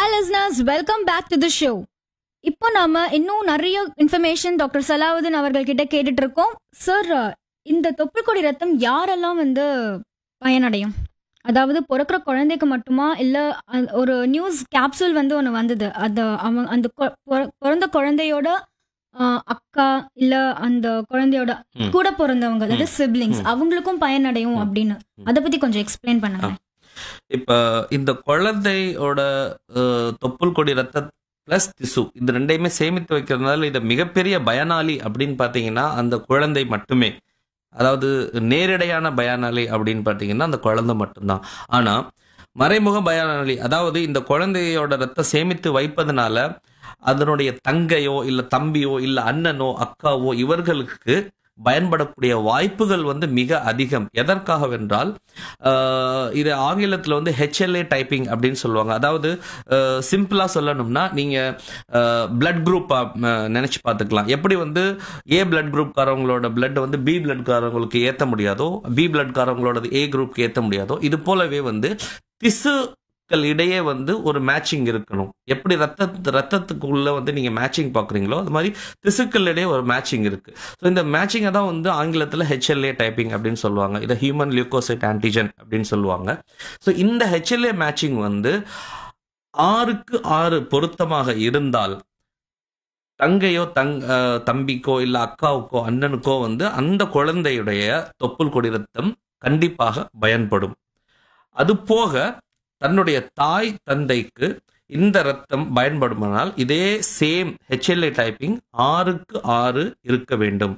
Hi listeners welcome back to the show இப்போ நாம இன்னும் நிறைய இன்ஃபர்மேஷன் டாக்டர் சலாவுதீன் அவர்கள் கிட்ட கேட்டுட்டு இருக்கோம் சார் இந்த தொப்புள்கொடி ரத்தம் யாரெல்லாம் வந்து பயனடையும் அதாவது பிறக்கிற குழந்தைக்கு மட்டுமா இல்ல அ- ஒரு நியூஸ் கேப்சூல் வந்து ஒன்று வந்தது அது அவங்க அந்த கொ- பொற- பிறந்த குழந்தையோட ஆ, அக்கா இல்ல அந்த குழந்தையோட ம். கூட பிறந்தவங்க அதாவது ம். சிப்லிங்ஸ் ம். அவங்களுக்கும் பயனடையும் ம். அப்படின்னு ம். அதை பத்தி கொஞ்சம் எக்ஸ்பிளைன் பண்ணுங்க இப்ப இந்த குழந்தையோட அஹ், தொப்புள் கொடி ரத்த பிளஸ் திசு இந்த ரெண்டையுமே சேமித்து வைக்கிறதுனால இதை மிகப்பெரிய பயனாளி அப்படின்னு பார்த்தீங்கன்னா அந்த குழந்தை மட்டுமே அதாவது நேரடியான பயனாளி அப்படின்னு பார்த்தீங்கன்னா அந்த குழந்தை மட்டும்தான் ஆனா மறைமுக பயனாளி அதாவது இந்த குழந்தையோட ரத்தம் சேமித்து வைப்பதனால அதனுடைய தங்கையோ இல்ல தம்பியோ இல்ல அண்ணனோ அக்காவோ இவர்களுக்கு பயன்படக்கூடிய வாய்ப்புகள் வந்து மிக அதிகம் எதற்காகவென்றால் ஆஹ் இது ஆங்கிலத்தில் வந்து ஹெச்எல்ஏ டைப்பிங் அப்படின்னு சொல்லுவாங்க அதாவது சிம்பிளாக சொல்லணும்னா நீங்கள் பிளட் குரூப் நினச்சி பார்த்துக்கலாம் எப்படி வந்து ஏ பிளட் குரூப்காரவங்களோட பிளட் வந்து பி பிளட்காரவங்களுக்கு ஏற்ற முடியாதோ பி பிளட்காரவங்களோட ஏ குரூப்க்கு ஏற்ற முடியாதோ இது போலவே வந்து திசுக்கள் இடையே வந்து ஒரு மேட்சிங் இருக்கணும் எப்படி ரத்த ரத்தத்துக்குள்ள வந்து நீங்கள் மேட்சிங் பார்க்குறீங்களோ அது மாதிரி திசுக்கள் இடையே ஒரு மேட்சிங் இருக்கு ஸோ இந்த மேட்சிங்கை தான் வந்து ஆங்கிலத்தில் ஹெச்எல்ஏ டைப்பிங் அப்படின்னு சொல்லுவாங்க இதை ஹியூமன் லியூக்கோசைட் ஆன்டிஜன் அப்படின்னு சொல்லுவாங்க ஸோ இந்த ஹெச்எல்ஏ மேட்சிங் வந்து ஆறுக்கு ஆறு பொருத்தமாக இருந்தால் தங்கையோ தங் அஹ், தம்பிக்கோ இல்ல அக்காவுக்கோ அண்ணனுக்கோ வந்து அந்த குழந்தையுடைய தொப்புள் கொடி ரத்தம் கண்டிப்பாக பயன்படும் அது போக தன்னுடைய தாய் தந்தைக்கு இந்த ரத்தம் பயன்படுமானால் இதே சேம் ஹெச்எல்ஏ டைப்பிங் ஆறுக்கு ஆறு இருக்க வேண்டும்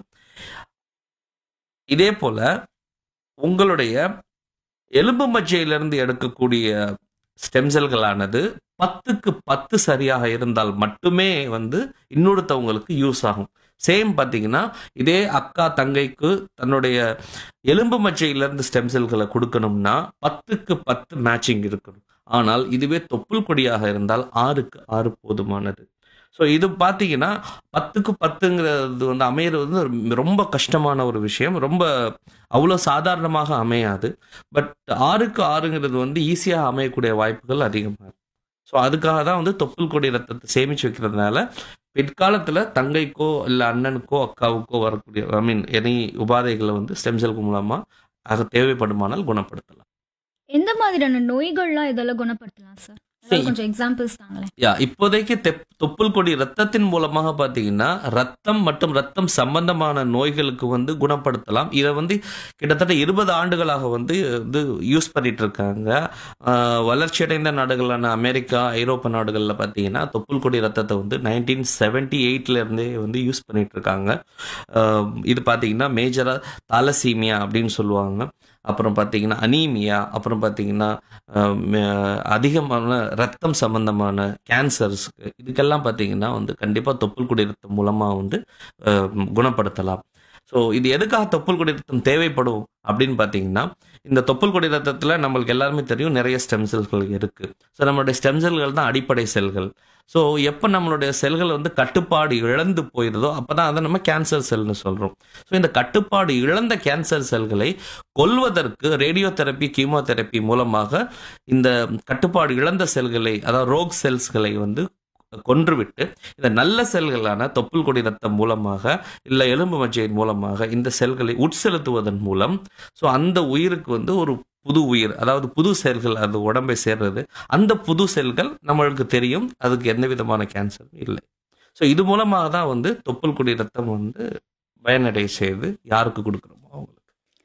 இதே போல உங்களுடைய எலும்பு மஜ்ஜையிலிருந்து எடுக்கக்கூடிய ஸ்டெம் செல்களானது பத்துக்கு பத்து சரியாக இருந்தால் மட்டுமே வந்து இன்னொருத்தவங்களுக்கு யூஸ் ஆகும் சேம் பார்த்தீங்கன்னா இதே அக்கா தங்கைக்கு தன்னுடைய எலும்பு மஜ்ஜையிலிருந்து ஸ்டெம் செல்களை கொடுக்கணும்னா பத்துக்கு பத்து மேட்சிங் இருக்கணும் ஆனால் இதுவே தொப்புள் கொடியாக இருந்தால் ஆறுக்கு ஆறு போதுமானது ஸோ இது பார்த்தீங்கன்னா பத்துக்கு பத்துங்கிறது வந்து அமையிறது வந்து ரொம்ப கஷ்டமான ஒரு விஷயம் ரொம்ப அவ்வளோ சாதாரணமாக அமையாது பட் ஆறுக்கு ஆறுங்கிறது வந்து ஈஸியாக அமையக்கூடிய வாய்ப்புகள் அதிகமாக இருக்கு ஸோ அதுக்காக தான் வந்து தொப்புள் கொடி ரத்தத்தை சேமிச்சு வைக்கிறதுனால பிற்காலத்தில் தங்கைக்கோ இல்லை அண்ணனுக்கோ அக்காவுக்கோ வரக்கூடிய ஐ மீன் எனி உபாதைகளை வந்து ஸ்டெம் செல் மூலமாக ஆக தேவைப்படுமானால் குணப்படுத்தலாம் எந்த மாதிரியான நோய்கள்லாம் இதெல்லாம் குணப்படுத்தலாம் சார் சரி. கொஞ்சம் எக்ஸாம்பிள்ஸ் தாங்களேன் யா இப்போதைக்கு தெப் தொப்புள் கொடி ரத்தத்தின் மூலமாக பார்த்தீங்கன்னா ரத்தம் மற்றும் ரத்தம் சம்பந்தமான நோய்களுக்கு வந்து குணப்படுத்தலாம் இதை வந்து கிட்டத்தட்ட இருபது ஆண்டுகளாக வந்து இது யூஸ் பண்ணிட்டு இருக்காங்க ஆஹ் வளர்ச்சியடைந்த நாடுகளான அமெரிக்கா ஐரோப்பா நாடுகளில் பார்த்தீங்கன்னா தொப்புள் கொடி ரத்தத்தை வந்து நைன்டீன் செவன்டி இருந்தே வந்து யூஸ் பண்ணிட்டு இருக்காங்க ஆஹ் இது பார்த்தீங்கன்னா மேஜராக தாலசீமியா அப்படின்னு சொல்லுவாங்க அப்புறம் பார்த்தீங்கன்னா அனீமியா அப்புறம் பார்த்தீங்கன்னா ஆஹ் ம- அதிகமான ரத்தம் சம்பந்தமான கேன்சர்ஸ்க்கு இதுக்கெல்லாம் பார்த்தீங்கன்னா வந்து கண்டிப்பாக தொப்புள் கொடி ரத்தம் மூலமாக வந்து ஆஹ் குணப்படுத்தலாம் ஸோ இது எதுக்காக தொப்புள் கொடி ரத்தம் தேவைப்படும் அப்படின்னு பார்த்தீங்கன்னா இந்த தொப்புள் கொடி ரத்தத்தில் நம்மளுக்கு எல்லாருமே தெரியும் நிறைய ஸ்டெம் செல்கள் இருக்கு ஸோ நம்மளுடைய ஸ்டெம் செல்கள் தான் அடிப்படை செல்கள் ஸோ எப்போ நம்மளுடைய செல்கள் வந்து கட்டுப்பாடு இழந்து போயிருதோ அப்போ தான் அதை நம்ம கேன்சர் செல்னு சொல்கிறோம் ஸோ இந்த கட்டுப்பாடு இழந்த கேன்சர் செல்களை கொல்வதற்கு ரேடியோ தெரப்பி கீமோதெரப்பி மூலமாக இந்த கட்டுப்பாடு இழந்த செல்களை அதாவது ரோக் செல்ஸ்களை வந்து கொன்றுவிட்டு இந்த நல்ல செல்களான தொப்புள் கொடி ரத்தம் மூலமாக இல்லை எலும்பு மஜ்ஜையின் மூலமாக இந்த செல்களை உட்செலுத்துவதன் மூலம் ஸோ அந்த உயிருக்கு வந்து ஒரு புது உயிர் அதாவது புது செல்கள் அந்த உடம்பை சேர்றது அந்த புது செல்கள் நம்மளுக்கு தெரியும் அதுக்கு எந்த விதமான கேன்சரும் இல்லை ஸோ இது மூலமாக தான் வந்து தொப்புள் கொடி ரத்தம் வந்து பயனடை செய்து யாருக்கு கொடுக்குறோமோ அவங்களுக்கு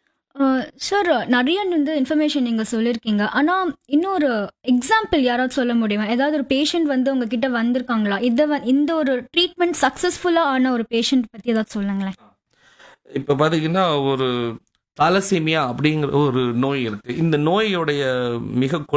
சார் நிறைய வந்து இன்ஃபர்மேஷன் நீங்க சொல்லியிருக்கீங்க ஆனா இன்னொரு எக்ஸாம்பிள் யாராவது சொல்ல முடியுமா ஏதாவது ஒரு பேஷண்ட் வந்து உங்ககிட்ட வந்திருக்காங்களா இதை வ- இந்த ஒரு ட்ரீட்மெண்ட் சக்சஸ்ஃபுல்லா ஆன ஒரு பேஷண்ட் பத்தி ஏதாவது சொல்லுங்களேன் இப்போ பார்த்தீங்கன்னா ஒரு தாலசீமியா அப்படிங்கிற ஒரு நோய் இருக்கு இந்த நோயோடைய மிக